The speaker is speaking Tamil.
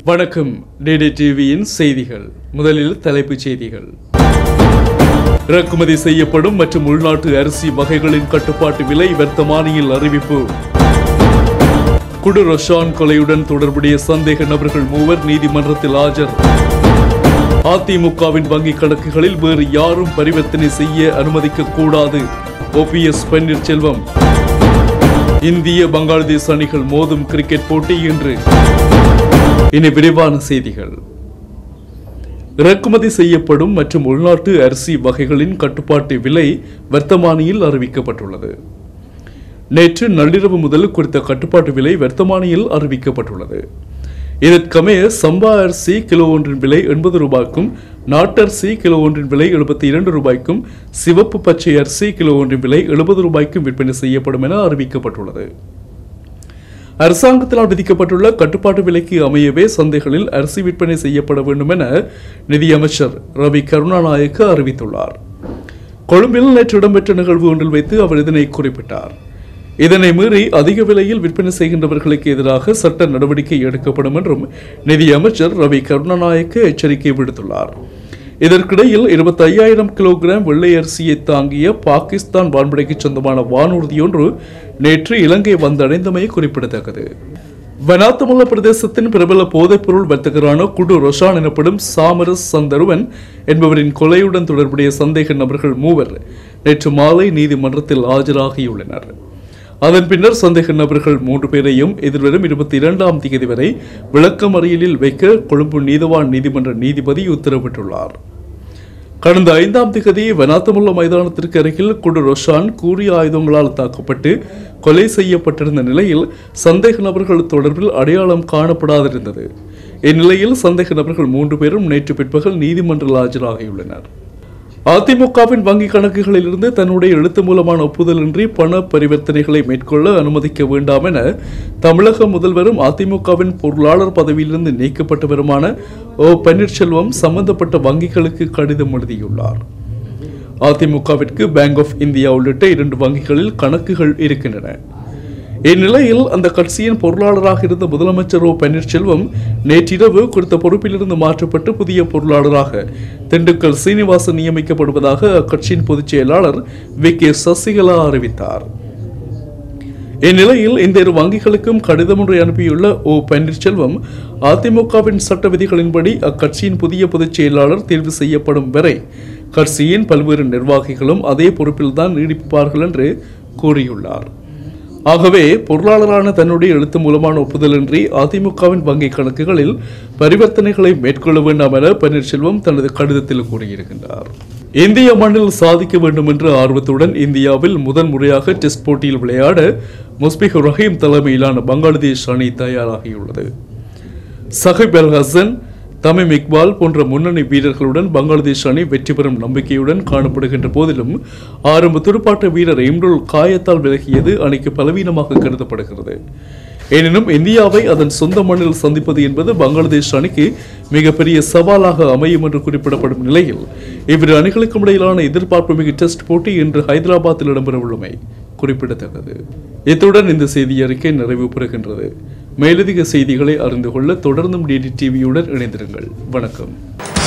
வணக்கம் டிடி டிவியின் செய்திகள் முதலில் தலைப்புச் செய்திகள் இறக்குமதி செய்யப்படும் மற்றும் உள்நாட்டு அரிசி வகைகளின் கட்டுப்பாட்டு விலை வர்த்தமானியில் அறிவிப்பு குடு ரொஷான் கொலையுடன் தொடர்புடைய சந்தேக நபர்கள் மூவர் நீதிமன்றத்தில் ஆஜர் அதிமுகவின் வங்கிக் கணக்குகளில் வேறு யாரும் பரிவர்த்தனை செய்ய அனுமதிக்க கூடாது ஓபிஎஸ் பன்னீர்செல்வம் இந்திய பங்களாதேஷ் அணிகள் மோதும் கிரிக்கெட் போட்டி இன்று இனி விரிவான செய்திகள் இறக்குமதி செய்யப்படும் மற்றும் உள்நாட்டு அரிசி வகைகளின் கட்டுப்பாட்டு விலை வர்த்தமானியில் அறிவிக்கப்பட்டுள்ளது நேற்று நள்ளிரவு முதல் குறித்த கட்டுப்பாட்டு விலை வர்த்தமானியில் அறிவிக்கப்பட்டுள்ளது இதற்கமைய சம்பா அரிசி கிலோ ஒன்றின் விலை எண்பது ரூபாய்க்கும் நாட்டரிசி கிலோ ஒன்றின் விலை எழுபத்தி இரண்டு ரூபாய்க்கும் சிவப்பு பச்சை அரிசி கிலோ ஒன்றின் விலை எழுபது ரூபாய்க்கும் விற்பனை செய்யப்படும் என அறிவிக்கப்பட்டுள்ளது அரசாங்கத்தினால் விதிக்கப்பட்டுள்ள கட்டுப்பாட்டு விலைக்கு அமையவே சந்தைகளில் அரிசி விற்பனை செய்யப்பட வேண்டும் என நிதியமைச்சர் ரவி கருணாநாயக்க அறிவித்துள்ளார் கொழும்பில் நேற்று இடம்பெற்ற நிகழ்வு ஒன்றில் வைத்து அவர் இதனை குறிப்பிட்டார் இதனை மீறி அதிக விலையில் விற்பனை செய்கின்றவர்களுக்கு எதிராக சட்ட நடவடிக்கை எடுக்கப்படும் என்றும் நிதியமைச்சர் ரவி கருணாநாயக்க எச்சரிக்கை விடுத்துள்ளார் இதற்கிடையில் இருபத்தி ஐயாயிரம் கிலோகிராம் வெள்ளை அரிசியை தாங்கிய பாகிஸ்தான் வான்படைக்கு சொந்தமான வானூர்தி ஒன்று நேற்று இலங்கை வந்தடைந்தமை குறிப்பிடத்தக்கது வனாத்தமுள்ள பிரதேசத்தின் பிரபல போதைப்பொருள் வர்த்தகரான குடு ரொஷான் எனப்படும் சாமரஸ் சந்தருவன் என்பவரின் கொலையுடன் தொடர்புடைய சந்தேக நபர்கள் மூவர் நேற்று மாலை நீதிமன்றத்தில் ஆஜராகியுள்ளனர் அதன் பின்னர் சந்தேக நபர்கள் மூன்று பேரையும் எதிர்வரும் இருபத்தி இரண்டாம் தேதி வரை விளக்கமறியலில் வைக்க கொழும்பு நீதவான் நீதிமன்ற நீதிபதி உத்தரவிட்டுள்ளார் கடந்த ஐந்தாம் திகதி வனாத்தமுள்ள மைதானத்திற்கு அருகில் குடு ரொஷான் கூறிய ஆயுதங்களால் தாக்கப்பட்டு கொலை செய்யப்பட்டிருந்த நிலையில் சந்தேக நபர்கள் தொடர்பில் அடையாளம் காணப்படாதிருந்தது இந்நிலையில் சந்தேக நபர்கள் மூன்று பேரும் நேற்று பிற்பகல் நீதிமன்றில் ஆஜராகியுள்ளனர் அதிமுகவின் வங்கி கணக்குகளிலிருந்து தன்னுடைய எழுத்து மூலமான ஒப்புதலின்றி பண பரிவர்த்தனைகளை மேற்கொள்ள அனுமதிக்க வேண்டாம் என தமிழக முதல்வரும் அதிமுகவின் பொருளாளர் பதவியிலிருந்து நீக்கப்பட்டவருமான ஓ பன்னீர்செல்வம் சம்பந்தப்பட்ட வங்கிகளுக்கு கடிதம் எழுதியுள்ளார் அதிமுகவிற்கு பேங்க் ஆஃப் இந்தியா உள்ளிட்ட இரண்டு வங்கிகளில் கணக்குகள் இருக்கின்றன இந்நிலையில் அந்த கட்சியின் பொருளாளராக இருந்த முதலமைச்சர் ஓ பன்னீர்செல்வம் நேற்றிரவு குறித்த பொறுப்பிலிருந்து மாற்றப்பட்டு புதிய பொருளாளராக திண்டுக்கல் சீனிவாசன் நியமிக்கப்படுவதாக அக்கட்சியின் பொதுச் செயலாளர் வி கே சசிகலா அறிவித்தார் இந்நிலையில் இந்த இரு வங்கிகளுக்கும் கடிதம் ஒன்றை அனுப்பியுள்ள ஓ பன்னீர்செல்வம் அதிமுகவின் சட்ட விதிகளின்படி அக்கட்சியின் புதிய பொதுச் செயலாளர் தேர்வு செய்யப்படும் வரை கட்சியின் பல்வேறு நிர்வாகிகளும் அதே பொறுப்பில்தான் நீடிப்பார்கள் என்று கூறியுள்ளார் ஆகவே பொருளாளரான தன்னுடைய எழுத்து மூலமான ஒப்புதலின்றி அதிமுகவின் வங்கி கணக்குகளில் பரிவர்த்தனைகளை மேற்கொள்ள வேண்டாம் என பன்னீர்செல்வம் தனது கடிதத்தில் கூறியிருக்கின்றார் இந்திய மண்ணில் சாதிக்க வேண்டும் என்ற ஆர்வத்துடன் இந்தியாவில் முதன் முறையாக டெஸ்ட் போட்டியில் விளையாட முஸ்பிக் ரஹீம் தலைமையிலான பங்களாதேஷ் அணி தயாராகியுள்ளது சஹிப் அல் ஹசன் தமிம் இக்பால் போன்ற முன்னணி வீரர்களுடன் பங்களாதேஷ் அணி வெற்றி பெறும் நம்பிக்கையுடன் காணப்படுகின்ற போதிலும் ஆரம்ப துடுப்பாட்ட வீரர் இம்ருல் காயத்தால் விலகியது அணிக்கு பலவீனமாக கருதப்படுகிறது எனினும் இந்தியாவை அதன் சொந்த மண்ணில் சந்திப்பது என்பது பங்களாதேஷ் அணிக்கு மிகப்பெரிய சவாலாக அமையும் என்று குறிப்பிடப்படும் நிலையில் இவ்விரு அணிகளுக்கும் இடையிலான எதிர்பார்ப்பு மிகு டெஸ்ட் போட்டி இன்று ஹைதராபாத்தில் இடம்பெறவுள்ளமை குறிப்பிடத்தக்கது இத்துடன் இந்த செய்தி அறிக்கை நிறைவு பெறுகின்றது மேலதிக செய்திகளை அறிந்து கொள்ள தொடர்ந்தும் டிடி டிவியுடன் இணைந்திருங்கள் வணக்கம்